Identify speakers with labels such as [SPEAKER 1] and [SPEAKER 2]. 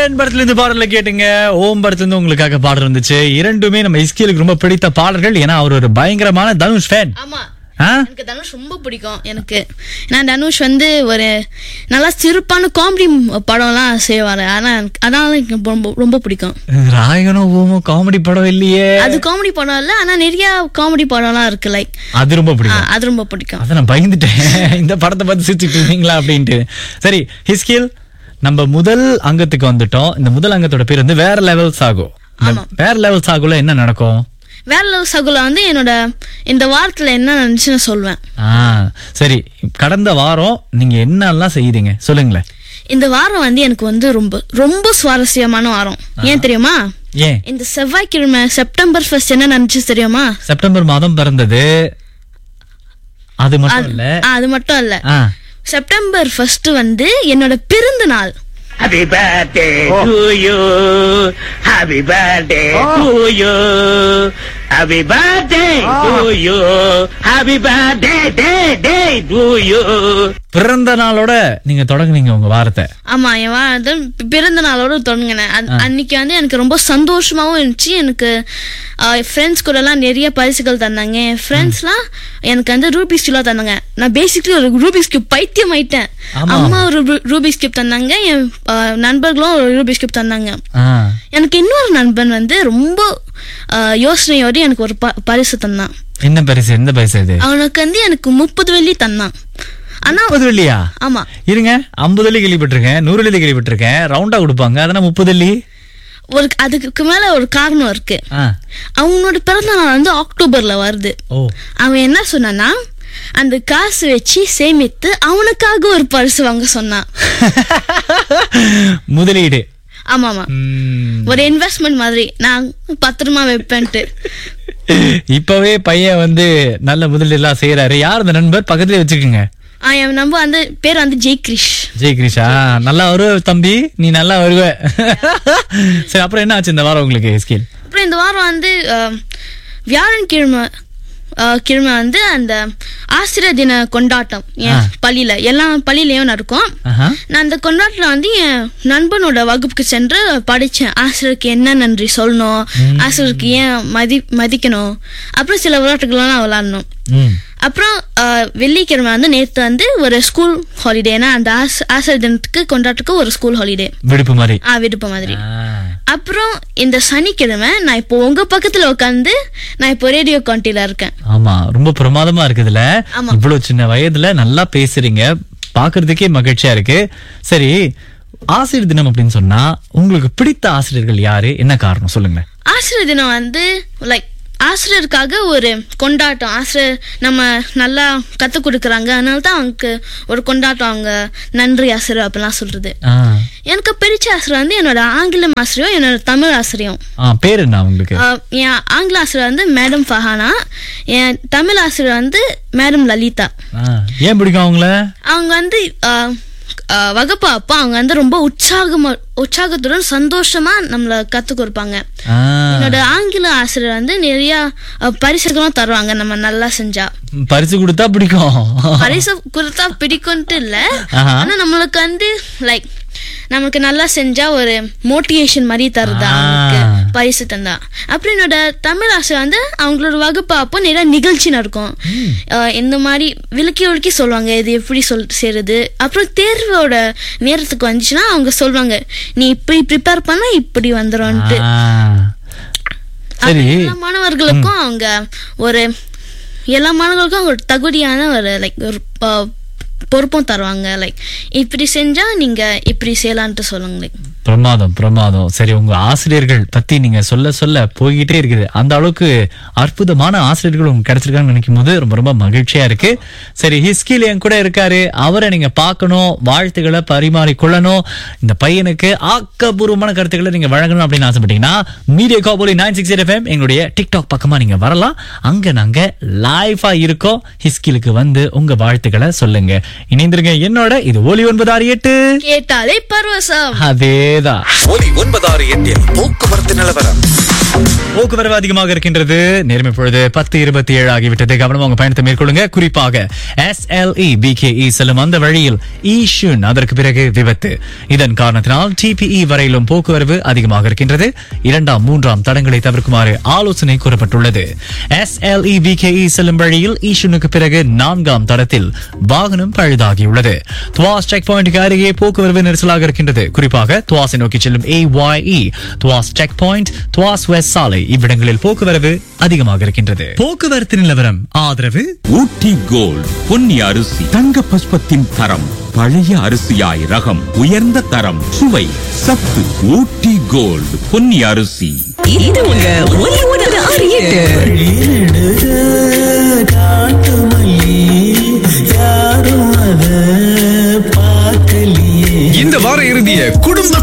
[SPEAKER 1] மாமன்னன் படத்துல இருந்து பாடல கேட்டுங்க ஓம் படத்துல இருந்து உங்களுக்காக பாடல் இருந்துச்சு இரண்டுமே நம்ம இஸ்கிலுக்கு ரொம்ப பிடித்த பாடல்கள் ஏன்னா அவர் ஒரு பயங்கரமான தனுஷ் ஃபேன்
[SPEAKER 2] ஆமா எனக்கு தனுஷ் ரொம்ப பிடிக்கும் எனக்கு நான் தனுஷ் வந்து ஒரு நல்லா சிறப்பான காமெடி படம்லாம் செய்வாரு ஆனா எனக்கு- அதனால எனக்கு ரொம்ப ரொம்ப பிடிக்கும்
[SPEAKER 1] ராயகனும் ஓமும் காமெடி படம் இல்லையே
[SPEAKER 2] அது காமெடி படம் இல்ல ஆனா நிறைய காமெடி படம்லாம் இருக்கு லைக்
[SPEAKER 1] அது ரொம்ப பிடிக்கும்
[SPEAKER 2] அது ரொம்ப பிடிக்கும்
[SPEAKER 1] அத நான் பயந்துட்டேன் இந்த படத்தை பார்த்து சிரிச்சுட்டு இருந்தீங்களா அப்படின்ட்டு சரி ஹிஸ்கில் நம்ம முதல் அங்கத்துக்கு வந்துட்டோம் இந்த முதல் அங்கத்தோட பேர் வந்து வேற லெவல்ஸ் ஆகும் இந்த வேற லெவல்ஸ் ஆகுல என்ன நடக்கும்
[SPEAKER 2] வேற லவ் சகுல வந்து என்னோட இந்த வாரத்துல என்ன நினைச்சுன்னு சொல்லுவேன்
[SPEAKER 1] ஆ சரி கடந்த வாரம் நீங்க என்னெல்லாம் செய்தீங்க சொல்லுங்களேன்
[SPEAKER 2] இந்த வாரம் வந்து எனக்கு வந்து ரொம்ப ரொம்ப சுவாரஸ்யமான வாரம் ஏன் தெரியுமா
[SPEAKER 1] ஏன்
[SPEAKER 2] இந்த செவ்வாய்க்கிழமை செப்டம்பர் ஃபர்ஸ்ட் என்ன நினைச்சு தெரியுமா
[SPEAKER 1] செப்டம்பர் மாதம் பிறந்தது அது மட்டும் இல்ல
[SPEAKER 2] ஆ, அது மட்டும் இல்ல
[SPEAKER 1] ஆ
[SPEAKER 2] செப்டம்பர் ஃபர்ஸ்ட் வந்து என்னோட பிறந்த நாள்
[SPEAKER 3] Happy birthday to you. Happy birthday to you. Happy birthday to you. Happy birthday day day to you.
[SPEAKER 1] பிறந்த நாளோட நீங்க தொடங்குனீங்க உங்க வாரத்தை
[SPEAKER 2] ஆமா என் வா- அது பிறந்த நாளோட தொடங்கினேன் அது- அன்னைக்கு வந்து எனக்கு ரொம்ப சந்தோஷமாவும் இருந்துச்சு எனக்கு ஃப்ரெண்ட்ஸ் கூட எல்லாம் நிறைய பரிசுகள் தந்தாங்க என் ஃப்ரெண்ட்ஸ்லாம் எனக்கு வந்து ரூபிஸ் கியூலாம் தந்தாங்க நான் பேசிக்கலி ஒரு ரூபிஸ் கியூப் பைத்தியம் ஆயிட்டேன்
[SPEAKER 1] ஆமா.
[SPEAKER 2] அம்மா ஒரு ரூபிஸ் கியூப் தந்தாங்க என் ஆ, நண்பர்களும் ஒரு ரூபிஸ் கியூப் தந்தாங்க
[SPEAKER 1] ஆ
[SPEAKER 2] எனக்கு இன்னொரு நண்பன் வந்து ரொம்ப ஆ, யோசனையோடு எனக்கு ஒரு ப- பரிசு தந்தான்
[SPEAKER 1] என்ன பரிசு எந்த பரிசு இது
[SPEAKER 2] அவனுக்கு வந்து எனக்கு முப்பது வெள்ளி தந்தான் ஆனா
[SPEAKER 1] முப்பது வெள்ளியா
[SPEAKER 2] ஆமா
[SPEAKER 1] இருங்க ஐம்பது வெள்ளி கேள்விப்பட்டிருக்கேன் நூறு வெள்ளி கேள்விப்பட்டிருக்கேன் ரவுண்டா கொடுப்பாங்க அதெல்லாம் முப்பது வெள்ளி
[SPEAKER 2] ஒரு அதுக்கு மேல ஒரு காரணம் இருக்கு
[SPEAKER 1] ஆ
[SPEAKER 2] அவனோட பிறந்த நாள் வந்து அக்டோபர்ல வருது
[SPEAKER 1] ஓ
[SPEAKER 2] அவன் என்ன சொன்னான்னா அந்த காசு வச்சு சேமித்து அவனுக்காக ஒரு பரிசு வாங்க சொன்னான்
[SPEAKER 1] முதலீடு
[SPEAKER 2] ஆமா ஆமா
[SPEAKER 1] ம்.
[SPEAKER 2] ஒரு இன்வெஸ்ட்மெண்ட் மாதிரி நான் பத்திரமா வைப்பேன்ட்டு
[SPEAKER 1] இப்பவே பையன் வந்து நல்ல முதலீடு எல்லாம் செய்யறாரு யார் அந்த நண்பர் பக்கத்துலயே வச்சுக்கோங்க
[SPEAKER 2] ஆ, என் நம்ம அந்த பேர் வந்து ஜெய் கிரிஷ்
[SPEAKER 1] ஜெய் கிரிஷா நல்லா வருவ தம்பி நீ நல்லா வருவ சரி அப்புறம் என்ன ஆச்சு இந்த வாரம் உங்களுக்கு ஸ்கில்
[SPEAKER 2] அப்புறம் இந்த வாரம் வந்து ஆம், வியாழக்கிழமை ஆ, கிழமை வந்து அந்த ஆசிரியர் தின கொண்டாட்டம் என் பள்ளியில எல்லா பள்ளியிலயும் நடக்கும்
[SPEAKER 1] ஆஹா.
[SPEAKER 2] நான் அந்த கொண்டாட்டத்துல வந்து என் நண்பனோட வகுப்புக்கு சென்று படிச்சேன் ஆசிரியருக்கு என்ன நன்றி சொல்லணும் ஆசிரியருக்கு ஏன் மதி மதிக்கணும் அப்புறம் சில விளையாட்டுகள்லாம் விளையாடணும்
[SPEAKER 1] ம்
[SPEAKER 2] அப்புறம் ஆஹ், வெள்ளிக்கிழமை வந்து நேத்து வந்து ஒரு ஸ்கூல் ஹாலிடேனா அந்த ஆச- ஆசிரியர் தினத்துக்கு கொண்டாட்டத்துக்கு ஒரு ஸ்கூல் ஹாலிடே
[SPEAKER 1] விடுப்பு மாதிரி
[SPEAKER 2] ஆ விடுப்பு மாதிரி
[SPEAKER 1] ஆ.
[SPEAKER 2] அப்புறம் இந்த சனிக்கிழமை நான் இப்போ உங்க பக்கத்துல உட்காந்து நான் இப்போ ரேடியோ காண்டில இருக்கேன்
[SPEAKER 1] ஆமா ரொம்ப பிரமாதமா இருக்குதுல
[SPEAKER 2] ஆமா.
[SPEAKER 1] இவ்வளவு சின்ன வயதுல நல்லா பேசுறீங்க பாக்குறதுக்கே மகிழ்ச்சியா இருக்கு சரி ஆசிரியர் தினம் அப்படின்னு சொன்னா உங்களுக்கு பிடித்த ஆசிரியர்கள் யாரு என்ன காரணம் சொல்லுங்க
[SPEAKER 2] ஆசிரியர் தினம் வந்து லைக் ஆசிரியருக்காக ஒரு கொண்டாட்டம் ஆசிரியர் நம்ம நல்லா கற்றுக் கொடுக்குறாங்க அதனால தான் அவங்களுக்கு ஒரு கொண்டாட்டம் அவங்க நன்றி ஆசிரியர் அப்படிலாம் சொல்றது
[SPEAKER 1] ஆ.
[SPEAKER 2] எனக்கு பிடிச்ச ஆசிரியர் வந்து என்னோட ஆங்கிலம் ஆசிரியம் என்னோட தமிழ் ஆசிரியம்
[SPEAKER 1] ஆ, பேர் என்ன உங்களுக்கு
[SPEAKER 2] ஆஹ் என் ஆங்கில ஆசிரியர் வந்து மேடம் ஃபஹானா என் தமிழ் ஆசிரியர் வந்து மேடம் லலிதா
[SPEAKER 1] ஆ, ஏன் பிடிக்கும் அவங்கள
[SPEAKER 2] அவங்க வந்து ஆஹ், ஆஹ், வகுப்பு அப்போ அவங்க வந்து ரொம்ப உற்சாகமா உற்சாகத்துடன் சந்தோஷமா நம்மள கற்றுக் கொடுப்பாங்க
[SPEAKER 1] ஆ,
[SPEAKER 2] என்னோட ஆங்கில ஆசிரியர் வந்து நிறைய அஹ், பரிசுகளும் தருவாங்க நம்ம நல்லா செஞ்சா
[SPEAKER 1] பரிசு கொடுத்தா பிடிக்கும்
[SPEAKER 2] பரிசு கொடுத்தா பிடிக்கும்ட்டு இல்ல
[SPEAKER 1] ஆஹா.
[SPEAKER 2] ஆனா நம்மளுக்கு வந்து லைக் நமக்கு நல்லா செஞ்சா ஒரு மோட்டிவேஷன் மாதிரி தருதா
[SPEAKER 1] ஆ.
[SPEAKER 2] அவங்களுக்கு பரிசு தந்தா அப்புறம் என்னோட தமிழ் ஆசிரியர் வந்து அவங்களோட வகுப்பு அப்போ நிறைய நிகழ்ச்சி நடக்கும் அஹ், இந்த மாதிரி விளக்கி விளக்கி சொல்லுவாங்க இது எப்படி சொல் செய்யறது அப்புறம் தேர்வோட நேரத்துக்கு வந்துச்சுன்னா அவங்க சொல்லுவாங்க நீ இப்படி ப்ரிப்பேர் பண்ணா இப்படி வந்துரும்ட்டு
[SPEAKER 1] ஆ. சரி
[SPEAKER 2] எல்லா மாணவர்களுக்கும் அவங்க ஒரு எல்லா மாணவர்களுக்கும் ஒரு தகுதியான ஒரு லைக் ஒரு அஹ், பொறுப்பும் தருவாங்க லைக் இப்படி செஞ்சா நீங்க இப்படி செய்யலான்ட்டு சொல்லுங்க லைக்
[SPEAKER 1] பிரமாதம் பிரமாதம் சரி உங்க ஆசிரியர்கள் பத்தி நீங்க சொல்ல சொல்ல போய்கிட்டே இருக்குது அந்த அளவுக்கு அற்புதமான ஆசிரியர்கள் உங்களுக்கு கிடைச்சிருக்காங்கன்னு நினைக்கும் போது ரொம்ப ரொம்ப மகிழ்ச்சியா இருக்கு சரி ஹிஸ்கில் என் கூட இருக்காரு அவரை நீங்க பார்க்கணும் வாழ்த்துக்களை பரிமாறிக்கொள்ளணும் இந்த பையனுக்கு ஆக்கப்பூர்வமான கருத்துக்களை நீங்க வழங்கணும் அப்படின்னு ஆசைப்பட்டீங்கன்னா மீடியா காபோலி நைன் சிக்ஸ் எஃப்எம் எங்களுடைய டிக்டாக் பக்கமா நீங்க வரலாம் அங்க நாங்க லைஃபா இருக்கோம் ஹிஸ்கிலுக்கு வந்து உங்க வாழ்த்துக்களை சொல்லுங்க இணைந்திருங்க என்னோட இது ஒலி ஒன்பது ஆறு எட்டு
[SPEAKER 2] கேட்டாலே பரவசம்
[SPEAKER 1] அதேதான்
[SPEAKER 4] ஒலி ஒன்பதாறு எட்டில் போக்குவரத்து நிலவரம்
[SPEAKER 1] போக்குவரவு அதிகமாக இருக்கின்றது நேர்மை பொழுது பத்து இருபத்தி ஏழு ஆகிவிட்டது கவனமாக உங்க பயணத்தை மேற்கொள்ளுங்க குறிப்பாக எஸ்எல்இ பிகேஇ செல்லும் அந்த வழியில் ஈஷுன் அதற்கு பிறகு விபத்து இதன் காரணத்தினால் டிபிஇ வரையிலும் போக்குவரவு அதிகமாக இருக்கின்றது இரண்டாம் மூன்றாம் தடங்களை தவிர்க்குமாறு ஆலோசனை கூறப்பட்டுள்ளது எஸ்எல்இ பிகேஇ செல்லும் வழியில் ஈஷுனுக்கு பிறகு நான்காம் தடத்தில் வாகனம் பழுதாகியுள்ளது துவாஸ் செக் பாயிண்ட்க்கு அருகே போக்குவரவு நெரிசலாக இருக்கின்றது குறிப்பாக துவாஸை நோக்கி செல்லும் AYE Tuas checkpoint Tuas West சாலை இவ்விடங்களில் போக்குவரவு அதிகமாக இருக்கின்றது போக்குவரத்து நிலவரம் ஆதரவு
[SPEAKER 4] ஊட்டி கோல்ட் பொன்னி அரிசி தங்க பஸ்பத்தின் தரம் பழைய அரிசியாய் ரகம் உயர்ந்த தரம் சுவை சத்து ஊட்டி கோல்ட் பொன்னி அரிசி
[SPEAKER 5] இது உங்க ஒலி உணர்வு அறியீட்டு
[SPEAKER 6] இந்த வார இறுதிய குடும்ப